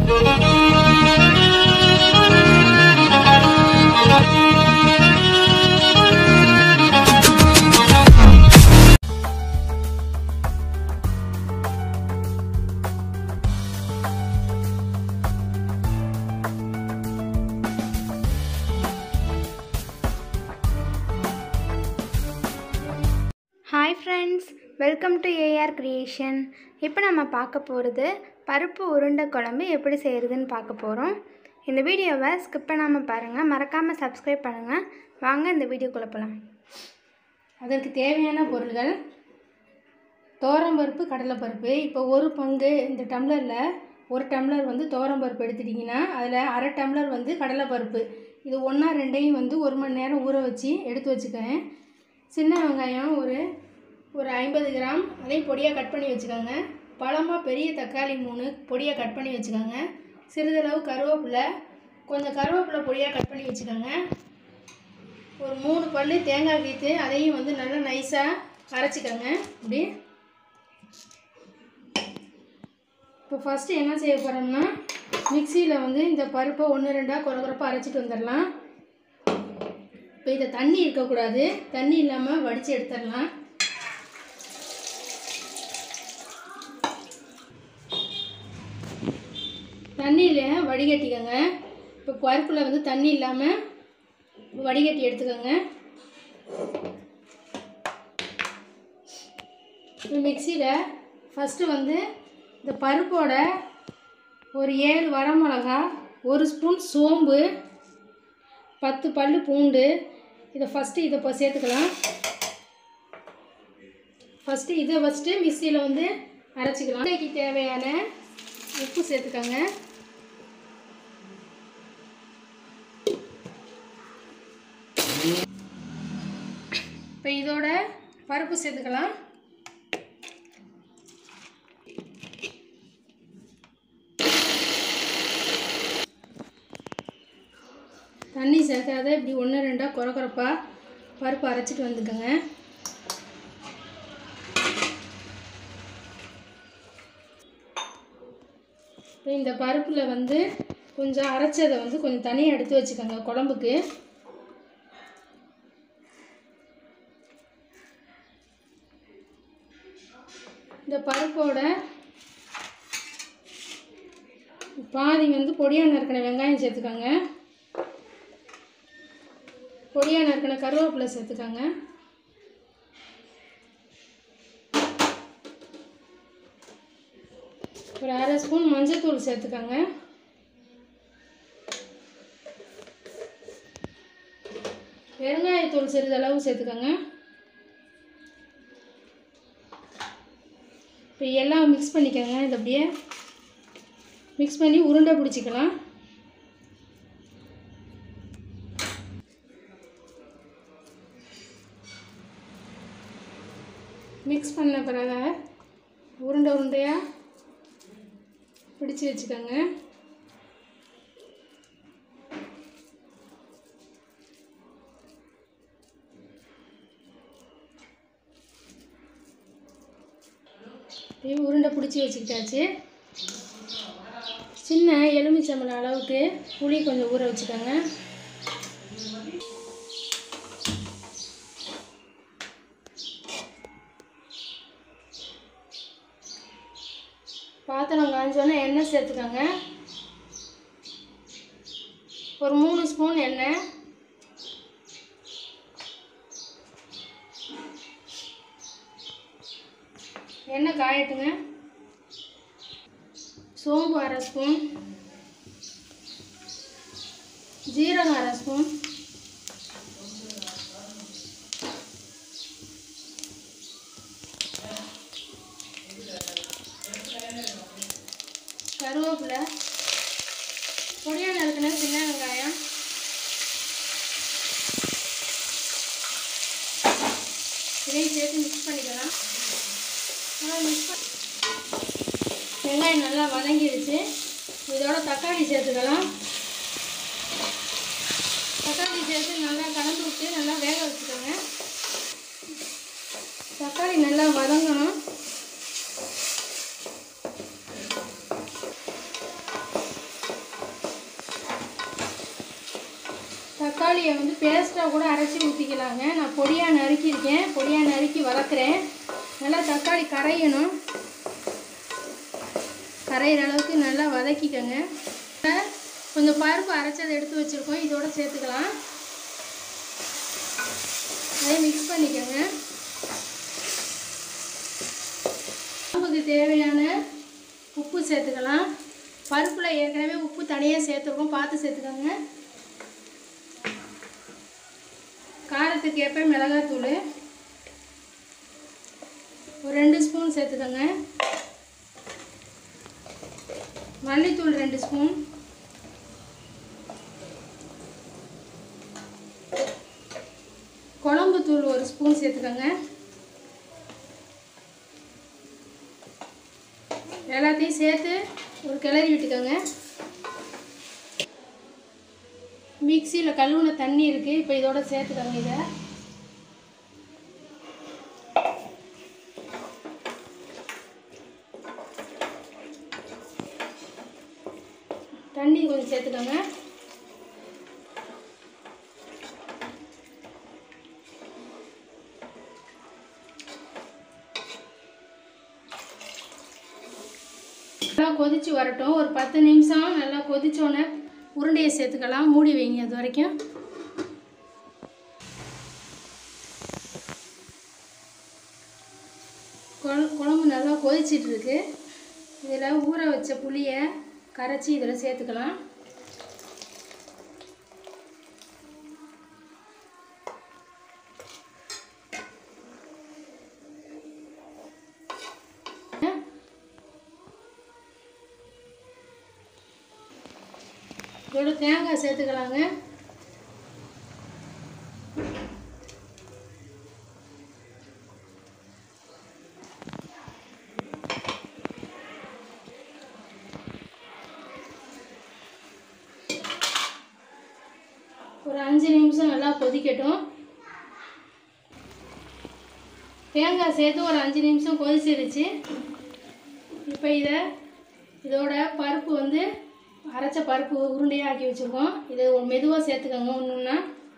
hi friends welcome to AR creation இப்போ நம்ம பார்க்க போகிறது பருப்பு உருண்டை குழம்பு எப்படி செய்கிறதுன்னு பார்க்க போகிறோம் இந்த வீடியோவை ஸ்கிப் பண்ணாமல் பாருங்கள் மறக்காமல் சப்ஸ்கிரைப் பண்ணுங்கள் வாங்க இந்த வீடியோக்குள்ளே போகலாம் அதற்கு தேவையான பொருள்கள் பருப்பு கடலைப்பருப்பு இப்போ ஒரு பங்கு இந்த டம்ளரில் ஒரு டம்ளர் வந்து பருப்பு எடுத்துட்டிங்கன்னா அதில் அரை டம்ளர் வந்து கடலைப்பருப்பு இது ஒன்றா ரெண்டையும் வந்து ஒரு மணி நேரம் ஊற வச்சு எடுத்து வச்சுக்கேன் சின்ன வெங்காயம் ஒரு ஒரு ஐம்பது கிராம் அதையும் பொடியாக கட் பண்ணி வச்சுக்கோங்க பழமாக பெரிய தக்காளி மூணு பொடியாக கட் பண்ணி வச்சுக்கோங்க சிறிதளவு கருவேப்பிலை கொஞ்சம் கருவேப்பிலை பொடியாக கட் பண்ணி வச்சுக்கோங்க ஒரு மூணு பல்லு தேங்காய் கீத்து அதையும் வந்து நல்லா நைஸாக அரைச்சிக்கோங்க இப்படி இப்போ ஃபஸ்ட்டு என்ன செய்ய போகிறோம்னா மிக்சியில் வந்து இந்த பருப்பை ஒன்று ரெண்டாக குறை குறைப்பாக அரைச்சிட்டு வந்துடலாம் இப்போ இதை தண்ணி இருக்கக்கூடாது தண்ணி இல்லாமல் வடித்து எடுத்துடலாம் தண்ணியில் வடிகட்டிக்கோங்க இப்போ பருப்பில் வந்து தண்ணி இல்லாமல் வடிகட்டி எடுத்துக்கோங்க மிக்சியில் ஃபஸ்ட்டு வந்து இந்த பருப்போட ஒரு ஏழு வரமிளகா ஒரு ஸ்பூன் சோம்பு பத்து பல்லு பூண்டு இதை ஃபஸ்ட்டு இதை இப்போ சேர்த்துக்கலாம் ஃபஸ்ட்டு இதை ஃபஸ்ட்டு மிக்சியில் வந்து அரைச்சிக்கலாம் இன்றைக்கு தேவையான உப்பு சேர்த்துக்கோங்க இப்போ இதோட பருப்பு சேர்த்துக்கலாம் தண்ணி சேர்க்காத இப்படி ஒன்று ரெண்டாக குறை குறைப்பாக பருப்பு அரைச்சிட்டு வந்துக்கோங்க இப்போ இந்த பருப்பில் வந்து கொஞ்சம் அரைச்சதை வந்து கொஞ்சம் தனியாக எடுத்து வச்சுக்கோங்க குழம்புக்கு இந்த பருப்போட பாதி வந்து பொடியாக நறுக்கின வெங்காயம் சேர்த்துக்கோங்க பொடியாக நறுக்கின கருவேப்பிலை சேர்த்துக்கோங்க ஒரு அரை ஸ்பூன் மஞ்சள்தூள் சேர்த்துக்கோங்க பெருங்காயத்தூள் சிறிதளவு சேர்த்துக்கோங்க இப்போ எல்லாம் மிக்ஸ் பண்ணிக்கோங்க இது அப்படியே மிக்ஸ் பண்ணி உருண்டை பிடிச்சிக்கலாம் மிக்ஸ் பண்ண பிறகு உருண்டை உருண்டையாக பிடிச்சி வச்சுக்கோங்க அப்படியே உருண்டை பிடிச்சி வச்சுக்கிட்டாச்சு சின்ன எலுமிச்சம்பழம் அளவுக்கு புளி கொஞ்சம் ஊற வச்சுக்கோங்க பாத்திரம் காஞ்சோன்னே எண்ணெய் சேர்த்துக்கோங்க ஒரு மூணு ஸ்பூன் எண்ணெய் எண்ணெய் காயட்டுங்க சோம்பு அரை ஸ்பூன் ஜீரகம் அரை ஸ்பூன் கருவேப்பிலை பொடியாக நறுக்கின சின்ன வெங்காயம் இதையும் சேர்த்து மிக்ஸ் பண்ணிக்கலாம் நல்லா மிக்ஸ் பண்ணி வெங்காயம் நல்லா வதங்கிடுச்சு இதோட தக்காளி சேர்த்துக்கலாம் தக்காளி சேர்த்து நல்லா கலந்து விட்டு நல்லா வேக வச்சுக்கோங்க தக்காளி நல்லா வதங்கணும் தக்காளியை வந்து பேஸ்ட்டாக கூட அரைச்சி ஊற்றிக்கலாங்க நான் பொடியாக நறுக்கியிருக்கேன் பொடியாக நறுக்கி வளர்க்குறேன் நல்லா தக்காளி கரையணும் கரையிற அளவுக்கு நல்லா வதக்கிக்கோங்க கொஞ்சம் பருப்பு அரைச்சதை எடுத்து வச்சுருக்கோம் இதோட சேர்த்துக்கலாம் அதை மிக்ஸ் பண்ணிக்கோங்க குழம்புக்கு தேவையான உப்பு சேர்த்துக்கலாம் பருப்பில் ஏற்கனவே உப்பு தனியாக சேர்த்துருக்கோம் பார்த்து சேர்த்துக்கோங்க காரத்துக்கு ஏற்ப மிளகாத்தூள் ஒரு ரெண்டு ஸ்பூன் சேர்த்துக்கோங்க மல்லித்தூள் ரெண்டு ஸ்பூன் குழம்பு தூள் ஒரு ஸ்பூன் சேர்த்துக்கோங்க எல்லாத்தையும் சேர்த்து ஒரு கிளறி விட்டுக்கோங்க மிக்சியில் கழுவுன தண்ணி இருக்குது இப்போ இதோட சேர்த்துக்கோங்க இதை தண்ணி கொஞ்சம் சேர்த்துக்கோங்க நல்லா கொதிச்சு வரட்டும் ஒரு பத்து நிமிஷம் நல்லா கொதிச்சோன்னே உருண்டையை சேர்த்துக்கலாம் மூடி வைங்க அது வரைக்கும் குழ- குழம்பு நல்லா கொதிச்சிட்டு இருக்கு இதில் ஊற வச்ச புளியை கரைச்சி இதில் சேர்த்துக்கலாம் இதோட தேங்காய் சேர்த்துக்கலாங்க ஒரு அஞ்சு நிமிஷம் நல்லா கொதிக்கட்டும் தேங்காய் சேர்த்து ஒரு அஞ்சு நிமிஷம் கொதிச்சிருச்சு இப்போ இதை இதோட பருப்பு வந்து அரைச்ச பருப்பு உருண்டையாக ஆக்கி வச்சுருக்கோம் இதை மெதுவாக சேர்த்துக்கோங்க ஒன்று ஒன்றா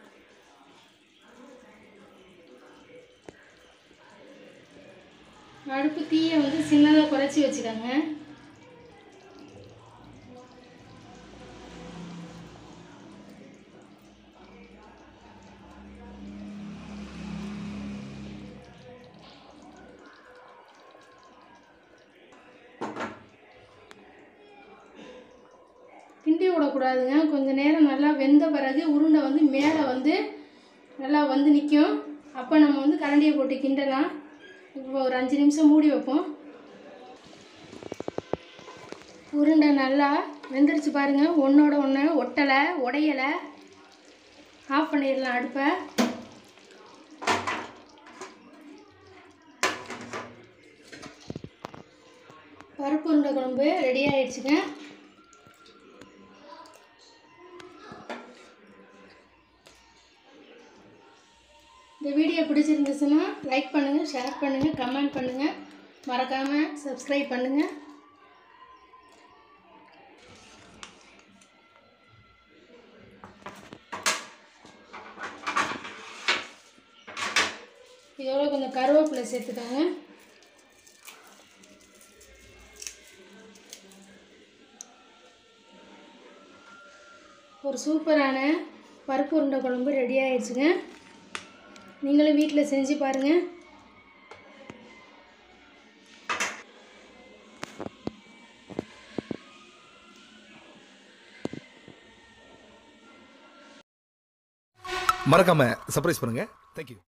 அடுப்பு தீயை வந்து சின்னதாக குறைச்சி வச்சுக்கோங்க கிண்டி விடக்கூடாதுங்க கொஞ்சம் நேரம் நல்லா வெந்த பிறகு உருண்டை வந்து மேலே வந்து நல்லா வந்து நிற்கும் அப்போ நம்ம வந்து கரண்டியை போட்டு கிண்டலாம் இப்போ ஒரு அஞ்சு நிமிஷம் மூடி வைப்போம் உருண்டை நல்லா வெந்துருச்சு பாருங்கள் ஒன்றோட ஒன்று ஒட்டலை உடையலை ஆஃப் பண்ணிடலாம் அடுப்பை பருப்பு உருண்டை குழம்பு ரெடி ஆயிடுச்சுங்க இந்த வீடியோ பிடிச்சிருந்துச்சுன்னா லைக் பண்ணுங்கள் ஷேர் பண்ணுங்கள் கமெண்ட் பண்ணுங்கள் மறக்காமல் சப்ஸ்கிரைப் பண்ணுங்கள் இதோட கொஞ்சம் கருவேப்பிலை சேர்த்துக்கோங்க ஒரு சூப்பரான பருப்பு உருண்டை குழம்பு ரெடி ஆயிடுச்சுங்க நீங்களும் வீட்டில் செஞ்சு பாருங்கள் மறக்காம சர்ப்ரைஸ் பண்ணுங்க தேங்க்யூ